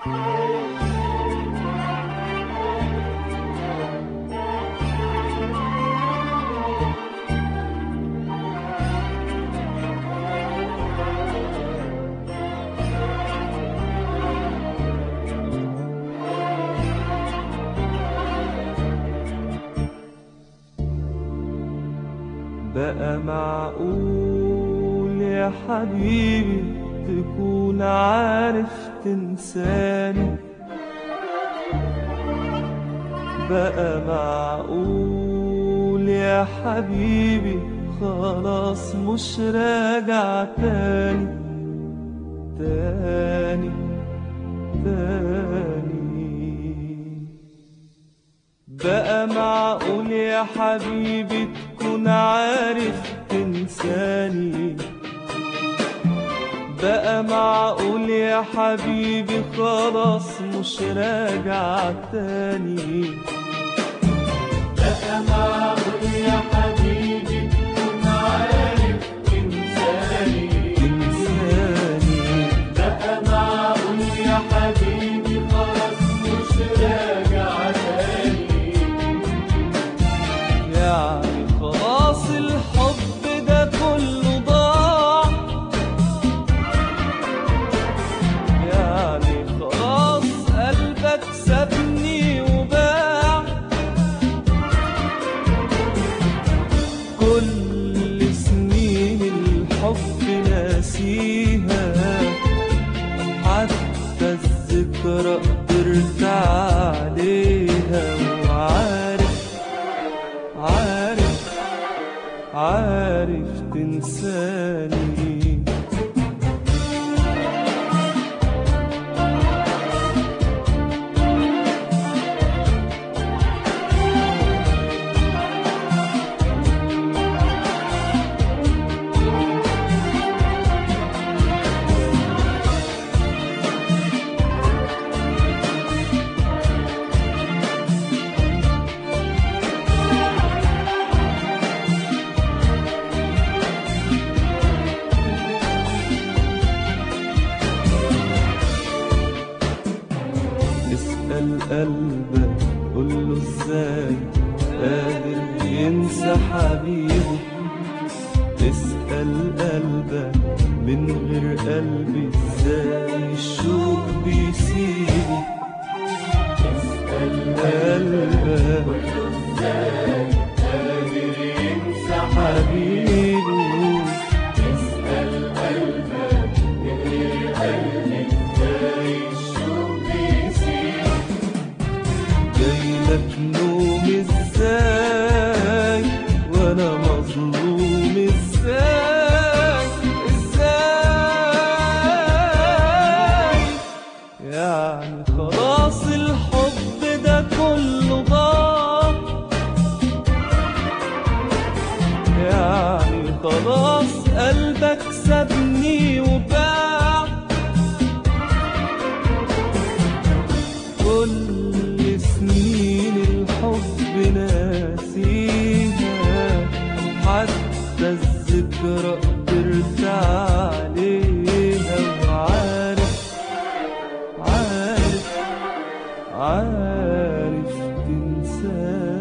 بقى معقول يا حبيبي تكون عارف تنساني بقى معقول يا حبيبي خلاص مش راجع تاني تاني تاني بقى معقول يا حبيبي تكون عارف تنساني بقى معقول يا حبيبي خلاص مش راجع تاني بقى معقول يا حبيبي تكون عارف تنساني تنساني بقى معقول يا حبيبي خلاص مش راجع تاني يعني خلاص الحب ده كله ضاع يعني خلاص قلبك سابني وباع كل سنين الحب ناسيها حتى الذكرى قدرت عليها وعارف عارف عارف تنساني اسأل قلبك قول له ازاي قادر ينسى حبيبه اسأل قلبك من غير قلبي ازاي الشوق بيسيبه اسأل قلبك قادر ينسى حبيبه اسأل قلبك من غير قلبك ازاي الشوق بيسيب جايلك نوم ازاي وانا مظلوم ازاي ازاي يعني خلاص الحب ده كله ضاع يعني خلاص قلبك سابني وباع كل سنين الحب ناسيها حتى الذكرى قدرت عليها وعارف عارف عارف تنساها